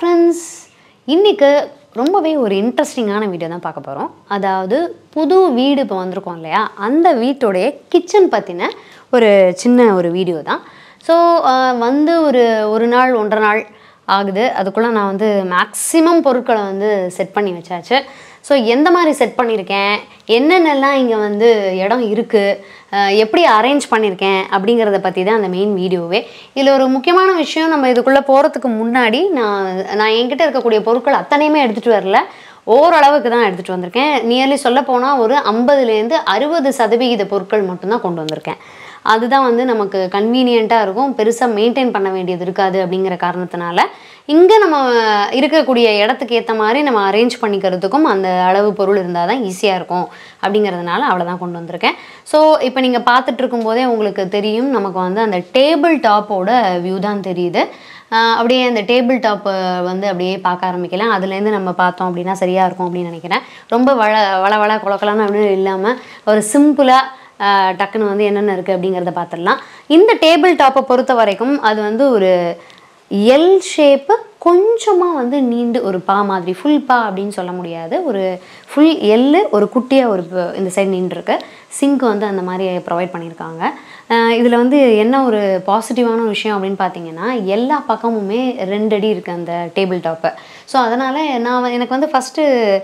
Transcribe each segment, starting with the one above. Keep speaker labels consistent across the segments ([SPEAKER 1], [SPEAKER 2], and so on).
[SPEAKER 1] friends இன்றைக்கு ரொம்பவே ஒரு இன்ட்ரெஸ்டிங்கான வீடியோ தான் பார்க்க போகிறோம் அதாவது புது வீடு இப்போ வந்திருக்கோம் இல்லையா அந்த வீட்டோடைய கிச்சன் பற்றின ஒரு சின்ன ஒரு வீடியோ தான் ஸோ வந்து ஒரு ஒரு நாள் ஒன்றரை நாள் ஆகுது அதுக்குள்ளே நான் வந்து மேக்ஸிமம் பொருட்களை வந்து செட் பண்ணி வச்சாச்சு ஸோ எந்த மாதிரி செட் பண்ணியிருக்கேன் என்னென்னலாம் இங்கே வந்து இடம் இருக்குது எப்படி அரேஞ்ச் பண்ணியிருக்கேன் அப்படிங்கிறத பற்றி தான் அந்த மெயின் வீடியோவே இதில் ஒரு முக்கியமான விஷயம் நம்ம இதுக்குள்ளே போகிறதுக்கு முன்னாடி நான் நான் என்கிட்ட இருக்கக்கூடிய பொருட்கள் அத்தனையுமே எடுத்துகிட்டு வரல ஓரளவுக்கு தான் எடுத்துகிட்டு வந்திருக்கேன் நியர்லி சொல்ல போனால் ஒரு ஐம்பதுலேருந்து அறுபது சதவிகித பொருட்கள் மட்டும்தான் கொண்டு வந்திருக்கேன் அதுதான் வந்து நமக்கு கன்வீனியண்ட்டாக இருக்கும் பெருசாக மெயின்டைன் பண்ண வேண்டியது இருக்காது அப்படிங்கிற காரணத்தினால இங்கே நம்ம இருக்கக்கூடிய இடத்துக்கு ஏற்ற மாதிரி நம்ம அரேஞ்ச் பண்ணிக்கிறதுக்கும் அந்த அளவு பொருள் இருந்தால் தான் ஈஸியாக இருக்கும் அப்படிங்கிறதுனால அவ்வளோதான் கொண்டு வந்திருக்கேன் ஸோ இப்போ நீங்கள் பார்த்துட்டு இருக்கும்போதே உங்களுக்கு தெரியும் நமக்கு வந்து அந்த டேபிள் டாப்போட வியூ தான் தெரியுது ஆஹ் அப்படியே அந்த டேபிள் டாப் வந்து அப்படியே பார்க்க ஆரம்பிக்கலாம் அதுலேருந்து நம்ம பார்த்தோம் அப்படின்னா சரியாக இருக்கும் அப்படின்னு நினைக்கிறேன் ரொம்ப வள வள வள குளக்கலான்னு அப்படின்னு இல்லாமல் ஒரு சிம்பிளாக டக்குன்னு வந்து என்னென்ன இருக்குது அப்படிங்கிறத பார்த்துடலாம் இந்த டேபிள் டாப்பை பொறுத்த வரைக்கும் அது வந்து ஒரு எல் ஷேப்பு கொஞ்சமாக வந்து நீண்டு ஒரு பா மாதிரி ஃபுல் பா அப்படின்னு சொல்ல முடியாது ஒரு ஃபுல் எள்ளு ஒரு குட்டியாக ஒரு ப- இந்த சைடு நீண்டுருக்கு சிங்க் வந்து அந்த மாதிரி ப்ரொவைட் பண்ணியிருக்காங்க இதில் வந்து என்ன ஒரு பாசிட்டிவான விஷயம் அப்படின்னு பார்த்தீங்கன்னா எல்லா பக்கமுமே ரெண்டு அடி இருக்குது அந்த டேபிள் டாப்பு ஸோ அதனால் நான் வ- எனக்கு வந்து ஃபஸ்ட்டு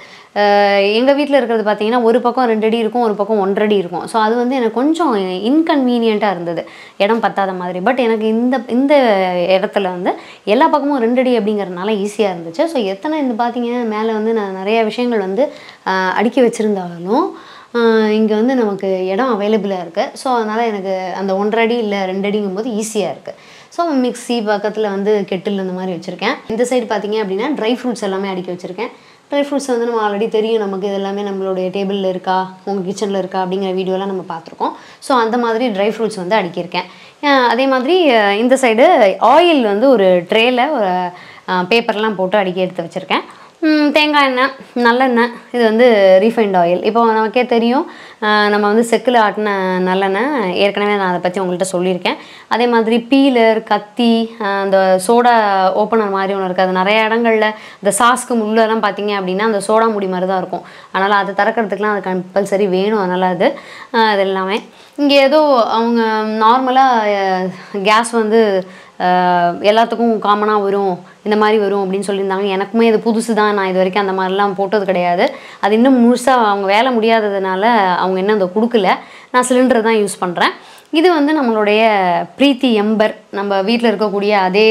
[SPEAKER 1] எங்கள் வீட்டில் இருக்கிறது பார்த்தீங்கன்னா ஒரு பக்கம் ரெண்டு அடி இருக்கும் ஒரு பக்கம் ஒன்றரை அடி இருக்கும் ஸோ அது வந்து எனக்கு கொஞ்சம் இன்கன்வீனியண்ட்டாக இருந்தது இடம் பத்தாத மாதிரி பட் எனக்கு இந்த இந்த இடத்துல வந்து எல்லா பக்கமும் ரெண்டு அடி அப்படிங்கிறதுனால ஈஸியாக இருந்துச்சு ஸோ எத்தனை இந்த பார்த்தீங்கன்னா மேலே வந்து நான் நிறைய விஷயங்கள் வந்து ஆஹ், அடுக்கி வச்சுருந்தாலும் இங்கே வந்து நமக்கு இடம் அவைலபிளாக இருக்குது ஸோ அதனால் எனக்கு அந்த ஒன்றரை அடி இல்லை ரெண்டு அடிங்கும்போது ஈஸியாக இருக்குது ஸோ மிக்ஸி பக்கத்தில் வந்து கெட்டில் இந்த மாதிரி வச்சுருக்கேன் இந்த சைடு பார்த்தீங்க அப்படின்னா ட்ரை ஃப்ரூட்ஸ் எல்லாமே அடுக்கி வச்சுருக்கேன் ட்ரை ஃப்ரூட்ஸ் வந்து நம்ம ஆல்ரெடி தெரியும் நமக்கு இது எல்லாமே நம்மளுடைய டேபிளில் இருக்கா உங்கள் கிச்சனில் இருக்கா அப்படிங்கிற வீடியோலாம் நம்ம பார்த்துருக்கோம் ஸோ அந்த மாதிரி ட்ரை ஃப்ரூட்ஸ் வந்து அடுக்கியிருக்கேன் அஹ் அதே மாதிரி அஹ் இந்த சைடு ஆயில் வந்து ஒரு ட்ரேயில் ஒரு பேப்பர்லாம் போட்டு அடுக்கி எடுத்து வச்சுருக்கேன் ம், தேங்காய் எண்ணெய் நல்லெண்ணெய் இது வந்து ரீஃபைண்ட் ஆயில் இப்போ நமக்கே தெரியும் அஹ் நம்ம வந்து செக்கில் ஆட்டின நல்லெண்ணெய் ஏற்கனவே நான் அதை பற்றி உங்கள்கிட்ட சொல்லியிருக்கேன் அதே மாதிரி பீலர் கத்தி அஹ் அந்த சோடா ஓப்பனர் மாதிரி ஒன்று இருக்குது அது நிறைய இடங்கள்ல இந்த சாஸ்க்கு முள்ளெல்லாம் பார்த்தீங்க அப்படின்னா அந்த சோடா முடி மாதிரி தான் இருக்கும் அதனால் அதை திறக்கிறதுக்குலாம் அது கம்பல்சரி வேணும் அதனால் அது அஹ் அது எல்லாமே இங்கே ஏதோ அவங்க நார்மலாக கேஸ் வந்து அஹ் எல்லாத்துக்கும் காமனாக வரும் இந்த மாதிரி வரும் அப்படின்னு சொல்லியிருந்தாங்க எனக்குமே இது புதுசு தான் நான் இது வரைக்கும் அந்த மாதிரிலாம் போட்டது கிடையாது அது இன்னும் முழுசாக அவங்க வேலை முடியாததுனால அவங்க இன்னும் அதை கொடுக்கல நான் சிலிண்டர் தான் யூஸ் பண்ணுறேன் இது வந்து நம்மளுடைய ப்ரீத்தி எம்பர் நம்ம வீட்டில் இருக்கக்கூடிய அதே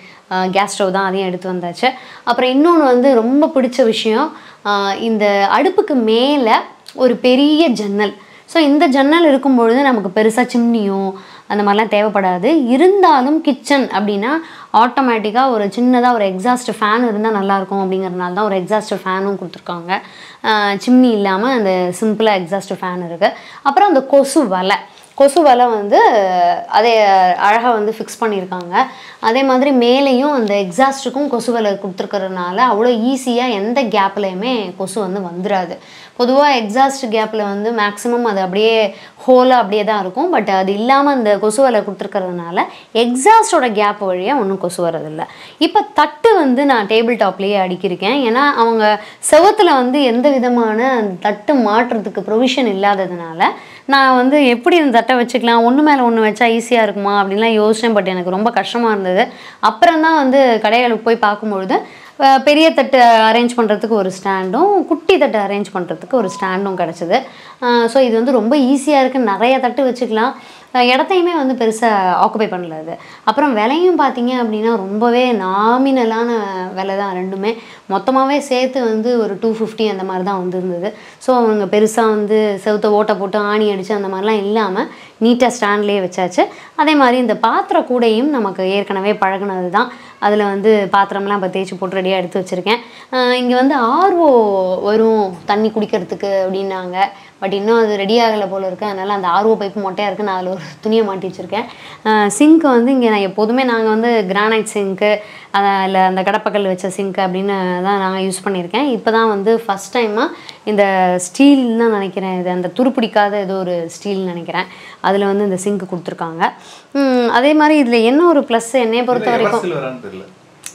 [SPEAKER 1] கேஸ் ஸ்டவ் தான் அதையும் எடுத்து வந்தாச்சு அப்புறம் இன்னொன்று வந்து ரொம்ப பிடிச்ச விஷயம் அஹ் இந்த அடுப்புக்கு மேலே ஒரு பெரிய ஜன்னல் ஸோ இந்த ஜன்னல் இருக்கும் பொழுது நமக்கு பெருசாக சிம்னியும் அந்த மாதிரிலாம் தேவைப்படாது இருந்தாலும் கிச்சன் அப்படின்னா ஆட்டோமேட்டிக்காக ஒரு சின்னதாக ஒரு எக்ஸாஸ்ட் ஃபேன் இருந்தால் நல்லாயிருக்கும் அப்படிங்கிறதுனால தான் ஒரு எக்ஸாஸ்ட் ஃபேனும் கொடுத்துருக்காங்க சிம்னி இல்லாமல் அந்த சிம்பிளாக எக்ஸாஸ்ட் ஃபேன் இருக்குது அப்புறம் அந்த கொசு வலை கொசு வலை வந்து அதே அழகாக வந்து ஃபிக்ஸ் பண்ணியிருக்காங்க அதே மாதிரி மேலேயும் அந்த எக்ஸாஸ்ட்டுக்கும் கொசு வலை கொடுத்துருக்கறதுனால அவ்வளோ ஈஸியாக எந்த கேப்லையுமே கொசு வந்து வந்துடாது பொதுவாக எக்ஸாஸ்ட் கேப்பில் வந்து மேக்ஸிமம் அது அப்படியே ஹோலாக அப்படியே தான் இருக்கும் பட் அது இல்லாமல் அந்த கொசு வலை கொடுத்துருக்கறதுனால எக்ஸாஸ்டோட கேப் வழியாக ஒன்றும் கொசு வரதில்லை இப்போ தட்டு வந்து நான் டேபிள் டாப்லேயே அடுக்கியிருக்கேன் ஏன்னா அவங்க செவத்தில் வந்து எந்த விதமான அந்த தட்டு மாற்றுறதுக்கு ப்ரொவிஷன் இல்லாததுனால நான் வந்து எப்படி இந்த தட்டை வச்சுக்கலாம் ஒன்று மேலே ஒன்று வச்சா ஈஸியாக இருக்குமா அப்படின்லாம் யோசிச்சேன் பட் எனக்கு ரொம்ப கஷ்டமாக இருந்தது அப்புறம் தான் வந்து கடைகளுக்கு போய் பார்க்கும்பொழுது அஹ், பெரிய தட்டு அரேஞ்ச் பண்ணுறதுக்கு ஒரு ஸ்டாண்டும் குட்டி தட்டு அரேஞ்ச் பண்ணுறதுக்கு ஒரு ஸ்டாண்டும் கிடச்சிது ஸோ இது வந்து ரொம்ப ஈஸியாக இருக்குது நிறைய தட்டு வச்சுக்கலாம் அஹ், இடத்தையுமே வந்து பெருசாக ஆக்குபை பண்ணல அது அப்புறம் விலையும் பார்த்தீங்க அப்படின்னா ரொம்பவே நாமினலான விலை தான் ரெண்டுமே மொத்தமாகவே சேர்த்து வந்து ஒரு டூ ஃபிஃப்டி அந்த மாதிரி தான் வந்திருந்தது ஸோ அவங்க பெருசாக வந்து செவுத்த ஓட்டை போட்டு ஆணி அடித்து அந்த மாதிரிலாம் இல்லாமல் நீட்டாக ஸ்டாண்ட்லேயே வச்சாச்சு அதே மாதிரி இந்த பாத்திர கூடையும் நமக்கு ஏற்கனவே பழகுனது தான் அதில் வந்து பாத்திரம்லாம் இப்போ தேய்ச்சி போட்டு ரெடியாக எடுத்து வச்சுருக்கேன் இங்கே வந்து ஆர்ஓ வரும் தண்ணி குடிக்கிறதுக்கு அப்படின்னாங்க பட் இன்னும் அது ரெடி ஆகலை போல இருக்கு அதனால் அந்த ஆர்ஓ பைப்பு மொட்டையாக இருக்குது நான் அதில் ஒரு துணியை மாட்டி வச்சுருக்கேன் சிங்க் வந்து இங்கே நான் எப்போதுமே நாங்கள் வந்து கிரானைட் சிங்க்கு இல்லை அந்த கடப்பக்கல் வச்ச சிங்க் அப்படின்னு தான் நாங்கள் யூஸ் பண்ணியிருக்கேன் இப்போ தான் வந்து ஃபஸ்ட் டைமாக இந்த ஸ்டீல் தான் நினைக்கிறேன் இது அந்த துருப்பிடிக்காத ஏதோ ஒரு ஸ்டீல் நினைக்கிறேன் அதில் வந்து இந்த சிங்க் கொடுத்துருக்காங்க உம், அதே மாதிரி இதில் என்ன ஒரு ப்ளஸ் என்னைய பொறுத்த வரைக்கும்
[SPEAKER 2] சில்வரான்னு தெரியல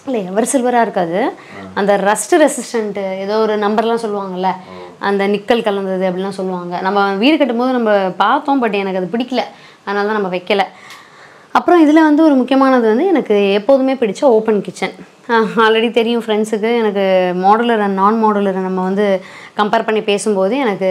[SPEAKER 1] இல்லை எவர் சில்வராக இருக்காது அந்த ரஸ்ட் ரெசிஸ்டன்ட் ஏதோ ஒரு நம்பர்லாம் சொல்லுவாங்கல்ல அந்த நிக்கல் கலந்தது அப்படிலாம் சொல்லுவாங்க நம்ம வீடு கட்டும்போது நம்ம பார்த்தோம் பட் எனக்கு அது பிடிக்கல அதனால தான் நம்ம வைக்கல அப்புறம் இதில் வந்து ஒரு முக்கியமானது வந்து எனக்கு எப்போதுமே பிடிச்ச ஓப்பன் கிச்சன் ஆல்ரெடி தெரியும் ஃப்ரெண்ட்ஸுக்கு எனக்கு மாடுலர் அண்ட் நான் மாடுலரை நம்ம வந்து கம்பேர் பண்ணி பேசும்போது எனக்கு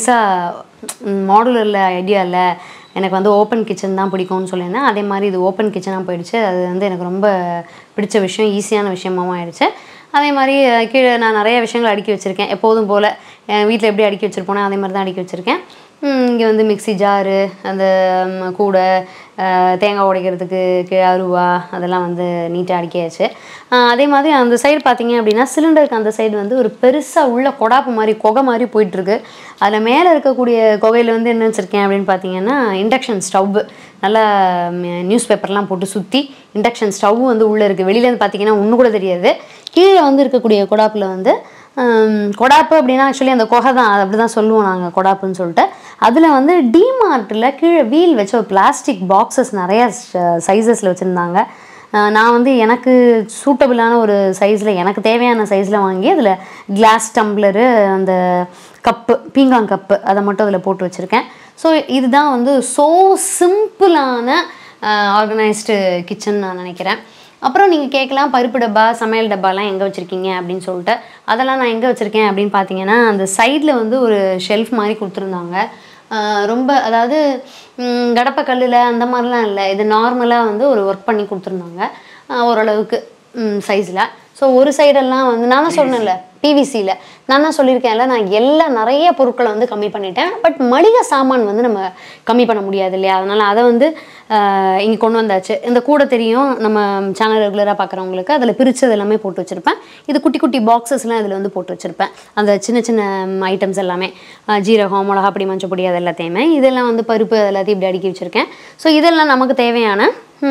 [SPEAKER 1] பெருசாக மாடுலரில் ஐடியா இல்லை எனக்கு வந்து ஓப்பன் கிச்சன் தான் பிடிக்கும்னு சொல்லியிருந்தேன் அதே மாதிரி இது ஓப்பன் கிச்சனாக போயிடுச்சு அது வந்து எனக்கு ரொம்ப பிடிச்ச விஷயம் ஈஸியான விஷயமாவும் ஆயிடுச்சு அதே மாதிரி அஹ், கீழே நான் நிறைய விஷயங்கள் அடுக்கி வச்சுருக்கேன் எப்போதும் போல் என் வீட்டில் எப்படி அடுக்கி வச்சுருப்போனோ அதே மாதிரி தான் அடுக்கி வச்சுருக்கேன் இங்கே வந்து மிக்ஸி ஜாரு அந்த ம், கூடை அஹ், தேங்காய் உடைக்கிறதுக்கு கீழே அருவா அதெல்லாம் வந்து நீட்டாக அடுக்கியாச்சு அஹ், அதே மாதிரி அந்த சைடு பார்த்தீங்க அப்படின்னா சிலிண்டருக்கு அந்த சைடு வந்து ஒரு பெருசாக உள்ள கொடாப்பு மாதிரி குகை மாதிரி போயிட்டுருக்கு அதில் மேலே இருக்கக்கூடிய குகையில் வந்து என்ன வச்சுருக்கேன் அப்படின்னு பார்த்தீங்கன்னா இண்டக்ஷன் ஸ்டவ்வு நல்லா நியூஸ் பேப்பர்லாம் போட்டு சுற்றி இண்டக்ஷன் ஸ்டவ் வந்து உள்ளே இருக்குது வெளியிலேருந்து பார்த்தீங்கன்னா ஒன்று கூட தெரியாது கீழே வந்து இருக்கக்கூடிய கொடாப்பில் வந்து ஹம், கொடாப்பு அப்படின்னா ஆக்சுவலி அந்த கொகை தான் அது அப்படி தான் சொல்லுவோம் நாங்கள் கொடாப்புன்னு சொல்லிட்டு அதில் வந்து டிமார்ட்டில் கீழே வீல் வச்ச ஒரு பிளாஸ்டிக் பாக்ஸஸ் நிறைய சைஸஸில் வச்சுருந்தாங்க நான் வந்து எனக்கு சூட்டபிளான ஒரு சைஸில் எனக்கு தேவையான சைஸில் வாங்கி அதில் கிளாஸ் டம்ளரு அந்த கப்பு பீங்காங் கப்பு அதை மட்டும் அதில் போட்டு வச்சுருக்கேன் ஸோ இதுதான் வந்து ஸோ சிம்பிளான ஆர்கனைஸ்டு கிச்சன் நான் நினைக்கிறேன் அப்புறம் நீங்கள் கேட்கலாம் பருப்பு டப்பா சமையல் டப்பாலாம் எங்கே வச்சுருக்கீங்க அப்படின்னு சொல்லிட்டு அதெல்லாம் நான் எங்கே வச்சுருக்கேன் அப்படின்னு பார்த்தீங்கன்னா அந்த சைடில் வந்து ஒரு ஷெல்ஃப் மாதிரி கொடுத்துருந்தாங்க ஆஹ் ரொம்ப அதாவது ம், கடப்பை கல்லில் அந்த மாதிரிலாம் இல்லை இது நார்மலாக வந்து ஒரு ஒர்க் பண்ணி கொடுத்துருந்தாங்க ஆஹ் ஓரளவுக்கு சைஸில் ஸோ ஒரு சைடெல்லாம் வந்து நான் தான் சொன்னேன்ல பிவிசியில் நான் தான் சொல்லியிருக்கேன்ல நான் எல்லா நிறைய பொருட்களை வந்து கம்மி பண்ணிட்டேன் பட் மளிகை சாமான் வந்து நம்ம கம்மி பண்ண முடியாது இல்லையா அதனால் அதை வந்து இங்கே கொண்டு வந்தாச்சு இந்த கூட தெரியும் நம்ம சேனல் ரெகுலராக பார்க்குறவங்களுக்கு அதில் பிரித்தது எல்லாமே போட்டு வச்சுருப்பேன் இது குட்டி குட்டி பாக்ஸஸ்லாம் இதில் வந்து போட்டு வச்சுருப்பேன் அந்த சின்ன சின்ன ஐட்டம்ஸ் எல்லாமே அஹ் ஜீரகம் மிளகா பொடி மஞ்சள் பொடி அது எல்லாத்தையுமே இதெல்லாம் வந்து பருப்பு அது எல்லாத்தையும் இப்படி அடுக்கி வச்சுருக்கேன் ஸோ இதெல்லாம் நமக்கு தேவையான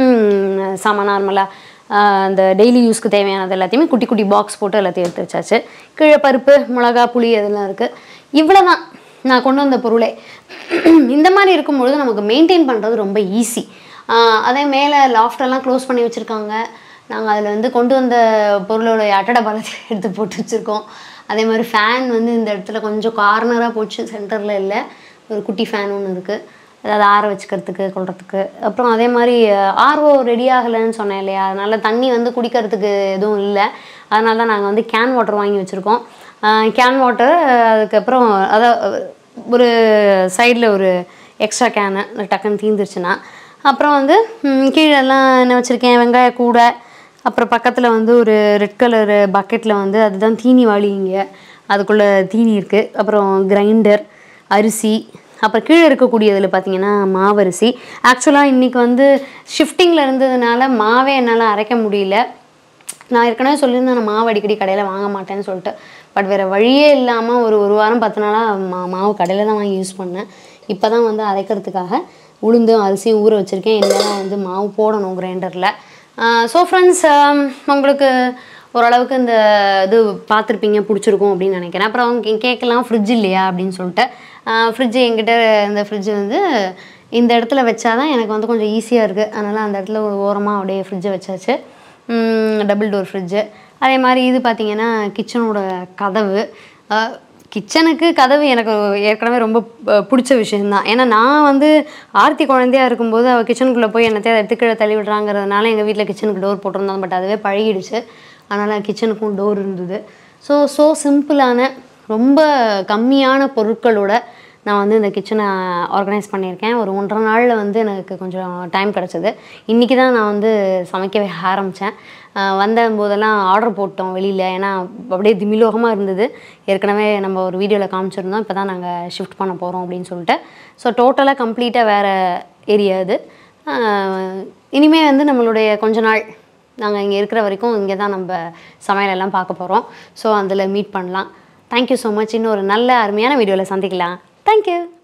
[SPEAKER 1] ம், சாமான் நார்மலாக அந்த டெய்லி யூஸ்க்கு தேவையானது எல்லாத்தையுமே குட்டி குட்டி பாக்ஸ் போட்டு எல்லாத்தையும் எடுத்து வச்சாச்சு கீழே பருப்பு மிளகா புளி அதெல்லாம் இருக்குது இவ்வளோ தான் நான் கொண்டு வந்த பொருளே இந்த மாதிரி இருக்கும்பொழுது நமக்கு மெயின்டைன் பண்ணுறது ரொம்ப ஈஸி அதே மேலே லாஃப்டெல்லாம் க்ளோஸ் பண்ணி வச்சுருக்காங்க நாங்கள் அதில் வந்து கொண்டு வந்த பொருளோட அட்டடை பலத்தை எடுத்து போட்டு வச்சுருக்கோம் அதே மாதிரி ஃபேன் வந்து இந்த இடத்துல கொஞ்சம் கார்னராக போச்சு சென்டரில் இல்லை ஒரு குட்டி ஃபேன் ஒன்று இருக்குது அதாவது ஆற வச்சுக்கிறதுக்கு கொள்றதுக்கு அப்புறம் அதே மாதிரி ஆர்ஓ ரெடி ஆகலைன்னு சொன்னேன் இல்லையா அதனால தண்ணி வந்து குடிக்கிறதுக்கு எதுவும் இல்லை அதனால தான் நாங்கள் வந்து கேன் வாட்டர் வாங்கி வச்சுருக்கோம் கேன் வாட்டர் அதுக்கப்புறம் அதான் ஒரு சைடில் ஒரு எக்ஸ்ட்ரா கேனு டக்குன்னு தீந்துருச்சுன்னா அப்புறம் வந்து ம், கீழெல்லாம் என்ன வச்சுருக்கேன் வெங்காய கூடை அப்புறம் பக்கத்தில் வந்து ஒரு ரெட் கலரு பக்கெட்டில் வந்து அதுதான் தீனி வாளிங்க அதுக்குள்ளே தீனி இருக்குது அப்புறம் கிரைண்டர் அரிசி அப்புறம் கீழே இருக்கக்கூடியதில் பார்த்தீங்கன்னா மாவரிசி ஆக்சுவலாக இன்றைக்கி வந்து ஷிஃப்டிங்கில் இருந்ததுனால மாவே என்னால் அரைக்க முடியல நான் ஏற்கனவே சொல்லியிருந்தேன் நான் மாவு அடிக்கடி கடையில் வாங்க மாட்டேன்னு சொல்லிட்டு பட் வேறு வழியே இல்லாமல் ஒரு ஒரு வாரம் பத்து நாளாக மா மாவு கடையில் தான் வாங்கி யூஸ் பண்ணேன் இப்போ தான் வந்து அரைக்கிறதுக்காக உளுந்தும் அரிசியும் ஊற வச்சுருக்கேன் இனிமேல் வந்து மாவு போடணும் கிரைண்டரில் ஸோ ஃப்ரெண்ட்ஸ் உங்களுக்கு ஓரளவுக்கு இந்த இது பார்த்துருப்பீங்க பிடிச்சிருக்கும் அப்படின்னு நினைக்கிறேன் அப்புறம் அவங்க கே- கேட்கலாம் ஃப்ரிட்ஜ் இல்லையா அப்படின்னு சொல்லிட்டு ஃப்ரிட்ஜ் என்கிட்ட இந்த ஃப்ரிட்ஜ் வந்து இந்த இடத்துல வச்சாதான் எனக்கு வந்து கொஞ்சம் ஈஸியாக இருக்குது அதனால் அந்த இடத்துல ஒரு ஓரமாக அப்படியே ஃப்ரிட்ஜை வச்சாச்சு டபுள் டோர் ஃப்ரிட்ஜு அதே மாதிரி இது பார்த்தீங்கன்னா கிச்சனோட கதவு கிச்சனுக்கு கதவு எனக்கு ஏற்கனவே ரொம்ப ப- பிடிச்ச விஷயம்தான் ஏன்னா நான் வந்து ஆர்த்தி குழந்தையா இருக்கும்போது அவள் கிச்சனுக்குள்ளே போய் என்னத்தையும் எடுத்து கீழே தள்ளி விடுறாங்கிறதுனால எங்கள் வீட்டில் கிச்சனுக்கு டோர் போட்டிருந்தோம் பட் அதுவே பழகிடுச்சு அதனால் கிச்சனுக்கும் டோர் இருந்தது ஸோ ஸோ சிம்பிளான ரொம்ப கம்மியான பொருட்களோட நான் வந்து இந்த கிச்சனை ஆர்கனைஸ் பண்ணியிருக்கேன் ஒரு ஒன்றரை நாளில் வந்து எனக்கு கொஞ்சம் டைம் கிடச்சிது இன்றைக்கி தான் நான் வந்து சமைக்கவே ஆரம்பித்தேன் வந்த போதெல்லாம் ஆர்டர் போட்டோம் வெளியில் ஏன்னா அப்படியே திமிலோகமாக இருந்தது ஏற்கனவே நம்ம ஒரு வீடியோவில் காமிச்சிருந்தோம் இப்போ தான் நாங்கள் ஷிஃப்ட் பண்ண போகிறோம் அப்படின்னு சொல்லிட்டு ஸோ டோட்டலாக கம்ப்ளீட்டாக வேறு ஏரியா இது இனிமேல் வந்து நம்மளுடைய கொஞ்ச நாள் நாங்கள் இங்கே இருக்கிற வரைக்கும் இங்கே தான் நம்ம சமையலெல்லாம் பார்க்க போகிறோம் ஸோ அதில் மீட் பண்ணலாம் தேங்க்யூ ஸோ மச் இன்னும் ஒரு நல்ல அருமையான வீடியோவில் சந்திக்கலாம் தேங்க்யூ